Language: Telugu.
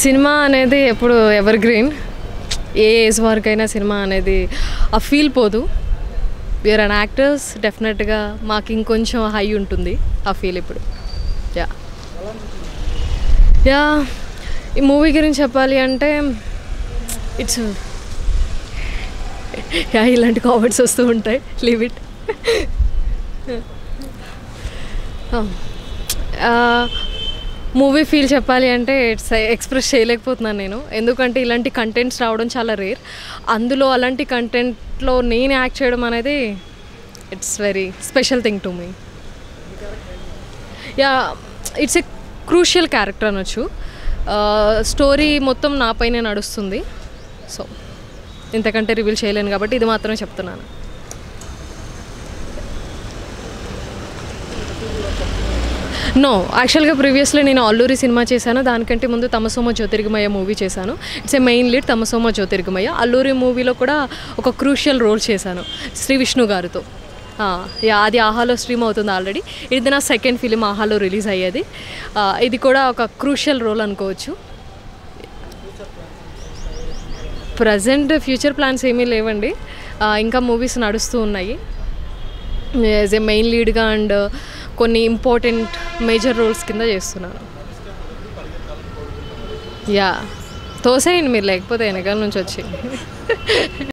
సినిమా అనేది ఎప్పుడు ఎవర్ గ్రీన్ ఏ ఏజ్ వరకైనా సినిమా అనేది ఆ ఫీల్ పోదు వీఆర్ అన్ యాక్టర్స్ డెఫినెట్గా మాకు ఇంకొంచెం హై ఉంటుంది ఆ ఫీల్ ఇప్పుడు యా యా ఈ మూవీ గురించి చెప్పాలి అంటే ఇట్స్ యా ఇలాంటి కామెంట్స్ వస్తూ ఉంటాయి లీవ్ ఇట్ మూవీ ఫీల్ చెప్పాలి అంటే ఇట్స్ ఎక్స్ప్రెస్ చేయలేకపోతున్నాను నేను ఎందుకంటే ఇలాంటి కంటెంట్స్ రావడం చాలా రేర్ అందులో అలాంటి కంటెంట్లో నేను యాక్ట్ చేయడం అనేది it's very special thing to me ya it's a crucial character అనొచ్చు స్టోరీ మొత్తం నాపైనే నడుస్తుంది సో ఇంతకంటే రివీల్ చేయలేను కాబట్టి ఇది మాత్రమే చెప్తున్నాను నో యాక్చువల్గా ప్రీవియస్లీ నేను అల్లూరి సినిమా చేశాను దానికంటే ముందు తమసోమ జ్యోతిర్గమయ్య మూవీ చేశాను it's a main lead Tamasoma Jyothirgamaya Alluri మూవీలో కూడా ఒక క్రూషియల్ రోల్ చేశాను శ్రీ విష్ణు గారితో ఆ, యా అది ఆహాలో స్ట్రీమ్ అవుతుంది ఆల్రెడీ ఇది నా సెకండ్ ఫిలిం ఆహాలో రిలీజ్ అయ్యేది ఆ, ఇది కూడా ఒక క్రూషియల్ రోల్ అనుకోవచ్చు ప్రజెంట్ ఫ్యూచర్ ప్లాన్స్ ఏమీ లేవండి ఆ, ఇంకా మూవీస్ నడుస్తూ ఉన్నాయి యాజ్ ఏ మెయిన్ లీడ్గా అండ్ కొన్ని ఇంపార్టెంట్ మేజర్ రోల్స్ కింద చేస్తున్నాను యా తోసేయండి మీరు లేకపోతే వెనకాల నుంచి వచ్చి